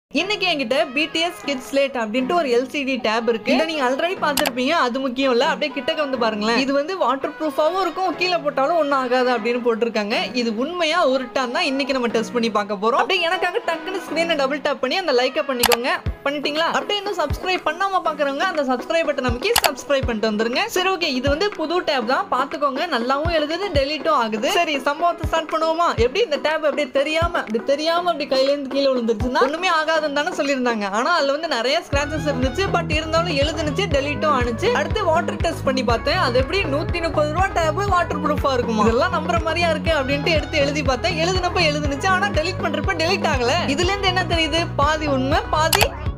இன்னைக்கு என்கிட்ட BDS kids late அப்படின்ட்டு ஒரு எல்சிடி டேப் இருக்கு இதை நீங்க ஆல்ரெடி பார்த்திருப்பீங்க அது முக்கியம் இல்ல அப்படியே கிட்டக்க வந்து பாருங்களேன் இது வந்து வாட்டர் ப்ரூஃபாவும் இருக்கும் கீழே போட்டாலும் ஒன்றும் ஆகாது அப்படின்னு போட்டிருக்காங்க இது உண்மையா உருட்டான் தான் இன்னைக்கு நம்ம டெஸ்ட் பண்ணி பார்க்க போறோம் அப்படியே எனக்காக டக்குன்னு ஸ்க்ரீனை டபுள் டேப் பண்ணி அந்த லைக்கை பண்ணிக்கோங்க பண்ணிட்டீங்களா அப்படியே இன்னும் சப்ஸ்கிரைப் பண்ணாம பாக்குறவங்க அந்த சப்ஸ்கிரைப் பட்டன் நமக்கு சப்ஸ்கிரைப் பண்ணிட்டு வந்துருங்க சரி ஓகே இது வந்து புது டேப் தான் பாத்துக்கோங்க நல்லாவும் எழுதுது டெலிட்டும் ஆகுது சரி சம்பவத்தை ஸ்டார்ட் பண்ணுவோமா எப்படி இந்த டேப் அப்படியே தெரியாம அப்படி தெரியாம அப்படி கையில இருந்து கீழே விழுந்துருச்சுன்னா ஒண்ணுமே ஆகாதுன்னு தானே சொல்லியிருந்தாங்க ஆனா அதுல வந்து நிறைய ஸ்கிராச்சஸ் இருந்துச்சு பட் இருந்தாலும் எழுதுனுச்சு டெலிட்டும் ஆனிச்சு அடுத்து வாட்டர் டெஸ்ட் பண்ணி பார்த்தேன் அது எப்படி நூத்தி முப்பது ரூபா டேப் வாட்டர் ப்ரூஃபா இருக்குமா இதெல்லாம் நம்புற மாதிரியா இருக்கு அப்படின்ட்டு எடுத்து எழுதி பார்த்தேன் எழுதுனப்ப எழுதுனுச்சு ஆனா டெலிட் பண்றப்ப டெலிட் ஆகல இதுல இருந்து என்ன தெரியுது பாதி உண்மை பாதி